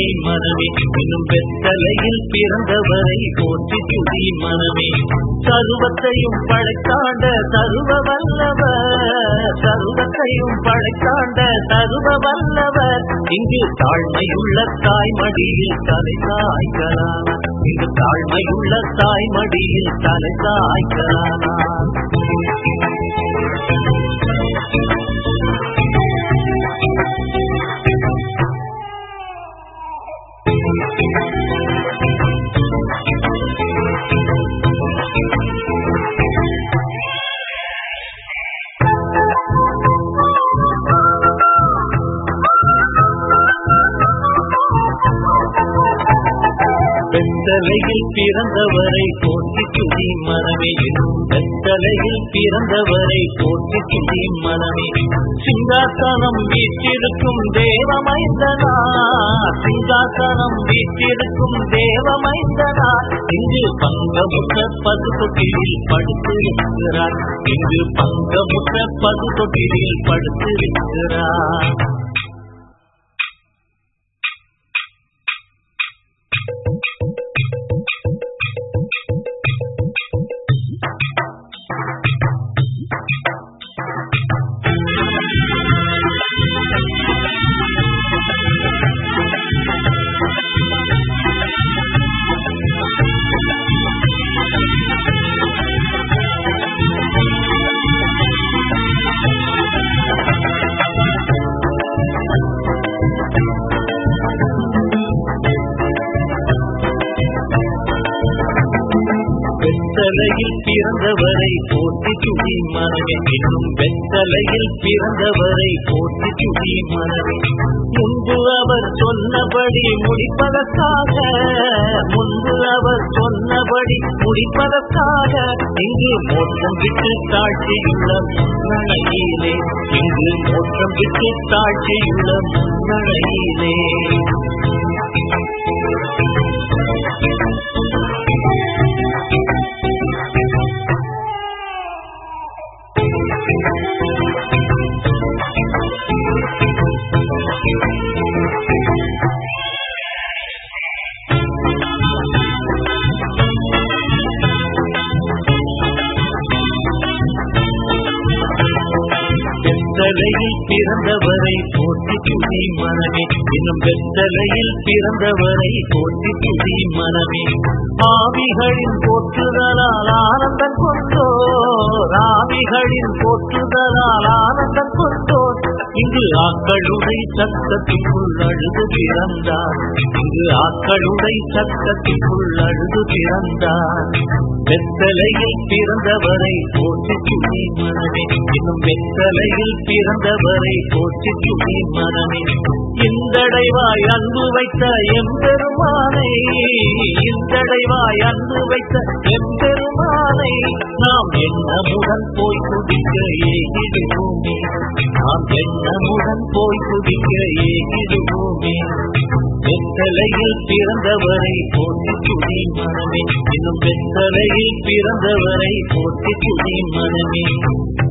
மனமே இன்னும் வெத்தலையில் பிறந்தவரை போற்றி துதி மனமே சர்வத்தையும் படைத்தாண்ட சர்வ வல்லவர் சர்வத்தையும் படைத்தாண்ட சர்வ வல்லவர் இங்கு தாழ்மையுள்ள தாய்மடியில் தலை சாய்க்கலாம் இங்கு தாழ்மையுள்ள தாய்மடியில் தலை சாய்க்கலாம் வெத்தலையில் பிறந்தவரை போற்றி துதி மனமே வெத்தலையில் பிறந்தவரை போற்றி துதி மனமே சிங்காசனம் வீற்றிருக்கும் தேவமைந்தனா சிங்காசனம் வீற்றிருக்கும் தேவமைந்தனா இங்கு பங்கமுற்ற பதுகொட்டியில் படுத்திருக்கிறார் இங்கு பங்கமுற்ற பதுகொட்டியில் படுத்திருக்கிறார் வெத்தலையில் பிறந்தவரை போற்றி துதி மனமே இன்னும் வெத்தலையில் பிறந்தவரை போற்றி துதி மனமே முன்பு அவர் சொன்னபடி முடிப்பதற்காக முன்பு அவர் சொன்னபடி முடிப்பதற்காக இங்கு மோட்சம் விட்டு தாழ்ச்சியுள்ள முன்னணையிலே இங்கு மோட்சம் விட்டு தாழ்ச்சியுள்ள முன்னணையிலே வெத்தலையில் பிறந்தவரை போற்றி துதி மனமே இன்னும் வெத்தலையில் பிறந்தவரை போற்றி துதி மனமே ஆவிகளின் போற்றுதலால் ஆனந்தம் கொண்டோ ஆவிகளின் போற்றுதலால் ஆனந்தம் கொண்டோ இங்கு ஆக்களுடை சத்தத்திற்குள் அழுது பிறந்தார் இங்கு ஆக்களுடை சத்தத்திற்குள் அழுது பிறந்தார் வெத்தலையில் பிறந்தவரை போற்றி துதி மனமே இன்னும் வெத்தலையில் பிறந்தவரை போற்றி துதி மனமே இந்தடைவாய் அன்பு வைத்த எம்பெருமானை இந்தடைவாய் அன்பு வைத்த எம்பெருமானை நாம் எண்ணமுடன் போய் குடிக்க ஏகிடுவோமே நாம் எண்ணமுடன் போய் குடிக்க ஏகிடுவோமே வெத்தலையில் பிறந்தவரை போற்றி துதி மனமே இன்னும் வெத்தலையில் பிறந்தவரை போற்றி துதி மனமே